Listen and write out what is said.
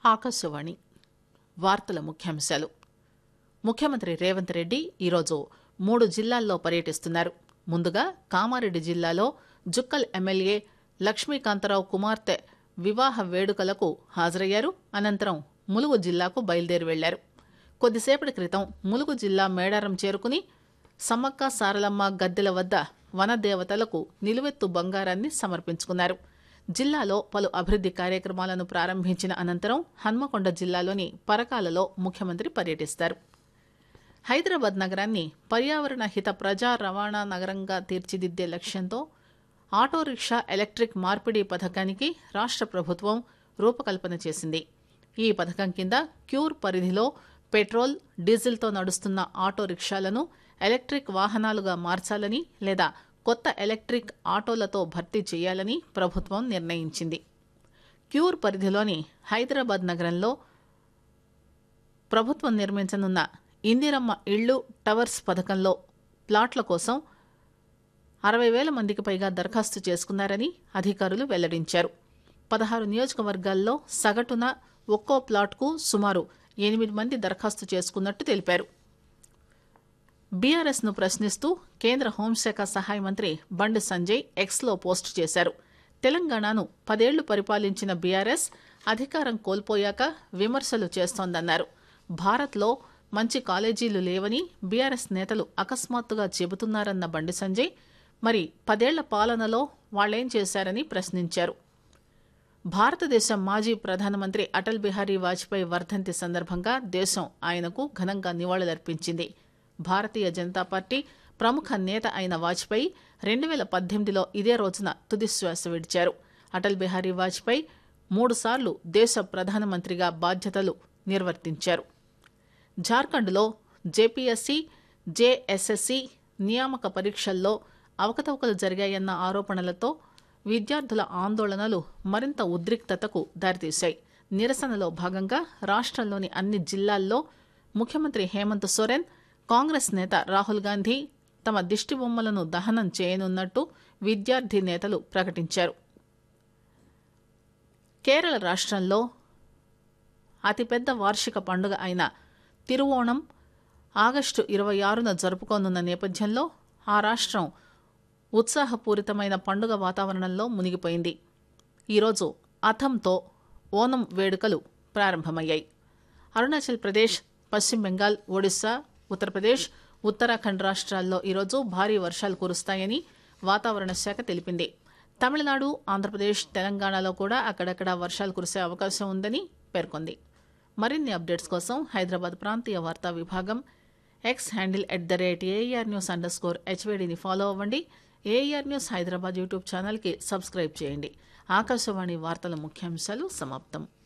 ఆకాశవాణి వార్తల ముఖ్యాంశాలు ముఖ్యమంత్రి రేవంత్ రెడ్డి ఈరోజు మూడు జిల్లాల్లో పర్యటిస్తున్నారు ముందుగా కామారెడ్డి జిల్లాలో జుక్కల్ ఎమ్మెల్యే లక్ష్మీకాంతరావు కుమార్తె వివాహ వేడుకలకు హాజరయ్యారు అనంతరం ములుగు జిల్లాకు బయలుదేరి వెళ్లారు కొద్దిసేపటి క్రితం ములుగు జిల్లా మేడారం చేరుకుని సమ్మక్క సారలమ్మ గద్దెల వద్ద వనదేవతలకు నిలువెత్తు బంగారాన్ని సమర్పించుకున్నారు జిల్లాలో పలు అభివృద్ది కార్యక్రమాలను ప్రారంభించిన అనంతరం హన్మకొండ జిల్లాలోని పరకాలలో ముఖ్యమంత్రి పర్యటిస్తారు హైదరాబాద్ నగరాన్ని పర్యావరణ హిత ప్రజా రవాణా నగరంగా తీర్చిదిద్దే లక్ష్యంతో ఆటో రిక్షా ఎలక్ట్రిక్ మార్పిడి పథకానికి రాష్ట ప్రభుత్వం రూపకల్పన చేసింది ఈ పథకం కింద క్యూర్ పరిధిలో పెట్రోల్ డీజిల్తో నడుస్తున్న ఆటో రిక్షాలను ఎలక్ట్రిక్ వాహనాలుగా మార్చాలని లేదా కొత్త ఎలక్ట్రిక్ ఆటోలతో భర్తీ చేయాలని ప్రభుత్వం నిర్ణయించింది క్యూర్ పరిధిలోని హైదరాబాద్ నగరంలో ప్రభుత్వం నిర్మించనున్న ఇందిరమ్మ ఇళ్లు టవర్స్ పథకంలో ప్లాట్ల కోసం అరవై వేల మందికి పైగా దరఖాస్తు చేసుకున్నారని అధికారులు వెల్లడించారు పదహారు నియోజకవర్గాల్లో సగటున ఒక్కో ప్లాట్కు సుమారు ఎనిమిది మంది దరఖాస్తు చేసుకున్నట్టు తెలిపారు బీఆర్ఎస్ ను ప్రశ్నిస్తూ కేంద్ర హోంశాఖ సహాయ మంత్రి బండి సంజయ్ ఎక్స్లో పోస్టు చేశారు తెలంగాణను పదేళ్లు పరిపాలించిన బీఆర్ఎస్ అధికారం కోల్పోయాక విమర్శలు చేస్తోందన్నారు భారత్లో మంచి కాలేజీలు లేవని బీఆర్ఎస్ నేతలు అకస్మాత్తుగా చెబుతున్నారన్న బండి సంజయ్ మరి పదేళ్ల పాలనలో వాళ్లేం చేశారని ప్రశ్నించారు భారతదేశం మాజీ ప్రధానమంత్రి అటల్ బిహారీ వాజ్పేయి వర్ధంతి సందర్భంగా దేశం ఆయనకు ఘనంగా నివాళులర్పించింది భారతీయ జనతా పార్టీ ప్రముఖ నేత అయిన వాజ్పేయి రెండు వేల పద్దెనిమిదిలో ఇదే రోజున తుదిశ్వాస విడిచారు అటల్ బిహారీ వాజ్పేయి మూడుసార్లు దేశ ప్రధానమంత్రిగా బాధ్యతలు నిర్వర్తించారు జార్ఖండ్లో జేపీఎస్సీ జేఎస్ఎస్సీ నియామక పరీక్షల్లో అవకతవకలు జరిగాయన్న ఆరోపణలతో విద్యార్థుల ఆందోళనలు మరింత ఉద్రిక్తతకు దారితీశాయి నిరసనలో భాగంగా రాష్ట్రంలోని అన్ని జిల్లాల్లో ముఖ్యమంత్రి హేమంత్ సోరెన్ కాంగ్రెస్ నేత రాహుల్ గాంధీ తమ దిష్టిబొమ్మలను దహనం చేయనున్నట్టు విద్యార్థి నేతలు ప్రకటించారు కేరళ రాష్ట్రంలో అతిపెద్ద వార్షిక పండుగ అయిన తిరువోణం ఆగస్టు ఇరవై ఆరున జరుపుకోనున్న నేపథ్యంలో ఆ రాష్ట్రం ఉత్సాహపూరితమైన పండుగ వాతావరణంలో మునిగిపోయింది ఈరోజు అథంతో ఓనం వేడుకలు ప్రారంభమయ్యాయి అరుణాచల్ ప్రదేశ్ పశ్చిమ బెంగాల్ ఒడిశా ఉత్తరప్రదేశ్ ఉత్తరాఖండ్ రాష్ట్రాల్లో ఈరోజు భారీ వర్షాలు కురుస్తాయని వాతావరణ శాఖ తెలిపింది తమిళనాడు ఆంధ్రప్రదేశ్ తెలంగాణలో కూడా అక్కడక్కడ వర్షాలు కురిసే అవకాశం ఉందని పేర్కొంది మరిన్ని అప్డేట్స్ కోసం హైదరాబాద్ ప్రాంతీయ వార్తా విభాగం X handle at the rate AIR news under score హెచ్వేడిని ఫాలో అవ్వండి ఏఆర్ న్యూస్ హైదరాబాద్ యూట్యూబ్ ఛానల్కి సబ్స్క్రైబ్ చేయండి ఆకాశవాణి వార్తల ముఖ్యాంశాలు సమాప్తం